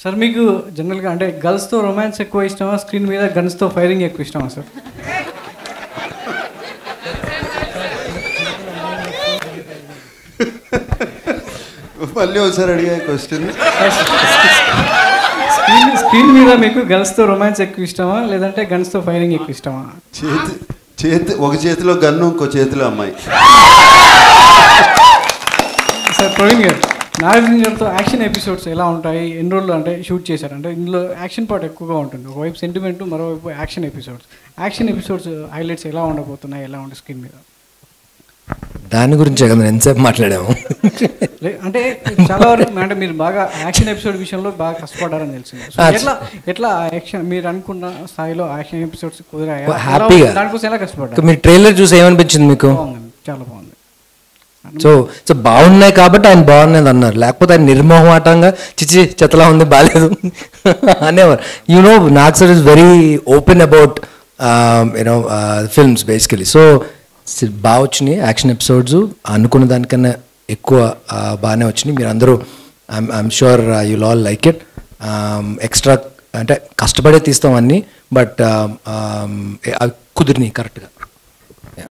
Sir మీకు జనరల్గా అంటే గర్ల్స్తో రొమాన్స్ ఎక్కువ ఇష్టమా స్క్రీన్ మీద గన్స్తో ఫైరింగ్ ఎక్కువ ఇష్టమా సార్ మళ్ళీ ఒకసారి అడిగా క్వశ్చన్ స్క్రీన్ స్క్రీన్ మీద మీకు గర్ల్స్తో రొమాన్స్ ఎక్కువ ఇష్టమా లేదంటే గన్స్తో ఫైరింగ్ ఎక్కువ ఇష్టమా చేతి చేతి ఒక చేతిలో గన్ను ఇంకో చేతిలో అమ్మాయి సార్ ప్రవీణ్ గారు నాగార్జున గారితో యాక్షన్ ఎపిసోడ్స్ ఎలా ఉంటాయి ఎన్ని రోజులు అంటే షూట్ చేశారు అంటే ఇందులో యాక్షన్ పార్ట్ ఎక్కువగా ఉంటుంది ఒకవైపు సెంటిమెంట్ మరోవైపు action episodes action episodes highlights ఎలా ఉండబోతున్నాయి ఎలా ఉంటాయి స్క్రీన్ మీద దాని గురించే కదా నేను ఎంతసేపు మాట్లాడాము లే- అంటే చాలా వరకు అంటే మీరు బాగా యాక్షన్ ఎపిసోడ్ విషయంలో బాగా కష్టపడ్డారని తెలిసింది సో ఆ, ఎట్లా ఎట్లా యాక్షన్ మీరు అనుకున్న స్థాయిలో యాక్షన్ ఎపిసోడ్స్ కుదిరాయా ఎలా- హ్యాపీగా. దానికోసం ఎలా కష్టపడ్డారు మీరు ట్రైలర్ చూసి ఏమనిపించింది మీకు బాగుంది చాలా బాగుంది సో సో బాగున్నాయి కాబట్టి ఆయన బాగున్నది అన్నారు లేకపోతే ఆయన నిర్మోహమాటంగా చిచి చెత్తలా ఉంది బాగాలేదు అనేవారు you know Nag sir is very open about you know films basically so బాగా వచ్చినాయి యాక్షన్ ఎపిసోడ్స్ అనుకున్న దానికన్నా ఎక్కువ uh, బాగానే వచ్చినాయి మీరు అందరూ I'm sure you'll all like it extra అంటే కష్టపడే తీస్తాం అన్నీ బట్ అవి కుదిరినాయి కరెక్ట్గా